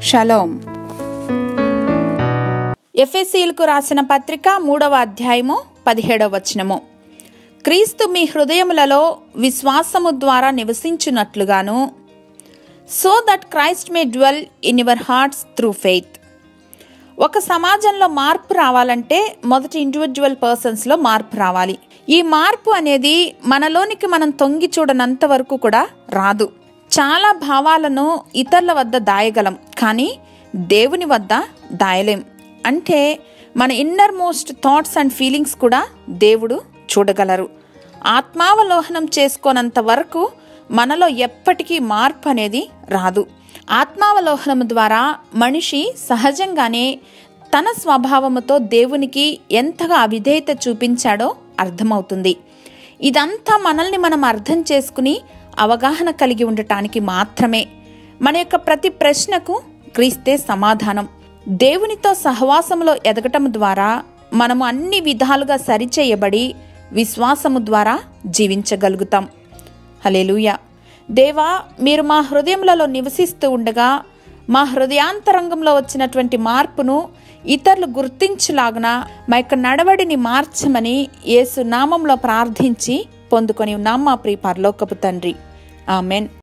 shalom ఎఫ్ఎస్సీలకు రాసిన పత్రిక మూడవ అధ్యాయము పదిహేడవ వచనము క్రీస్తు మీ హృదయములలో విశ్వాసము ద్వారా నివసించున్నట్లుగాను so that Christ may dwell in your hearts through faith ఒక సమాజంలో మార్పు రావాలంటే మొదటి ఇండివిజువల్ పర్సన్స్లో మార్పు రావాలి ఈ మార్పు అనేది మనలోనికి మనం తొంగి చూడనంత వరకు కూడా రాదు చాలా భావాలను ఇతరుల వద్ద దాయగలం కానీ దేవుని వద్ద దాయలేం అంటే మన innermost thoughts and feelings కూడా దేవుడు చూడగలరు ఆత్మావలోహనం చేసుకోనంత వరకు మనలో ఎప్పటికీ మార్పు అనేది రాదు ఆత్మావలోహనం ద్వారా మనిషి సహజంగానే తన స్వభావముతో దేవునికి ఎంతగా అవిధేయత చూపించాడో అర్థమవుతుంది ఇదంతా మనల్ని మనం అర్థం చేసుకుని అవగాహన కలిగి ఉండటానికి మాత్రమే మన యొక్క ప్రతి ప్రశ్నకు క్రీస్తే సమాధానం దేవునితో సహవాసములో ఎదగటం ద్వారా మనము అన్ని విధాలుగా సరిచేయబడి విశ్వాసము ద్వారా జీవించగలుగుతాం హలేలుయ దేవా మీరు మా హృదయములలో నివసిస్తూ ఉండగా మా హృదయాంతరంగంలో వచ్చినటువంటి మార్పును ఇతరులు గుర్తించులాగున మా యొక్క నడవడిని మార్చమని యేసు నామంలో ప్రార్థించి పొందుకొని ఉన్నాం మా ప్రియ పరలోకపు తండ్రి ఆమెన్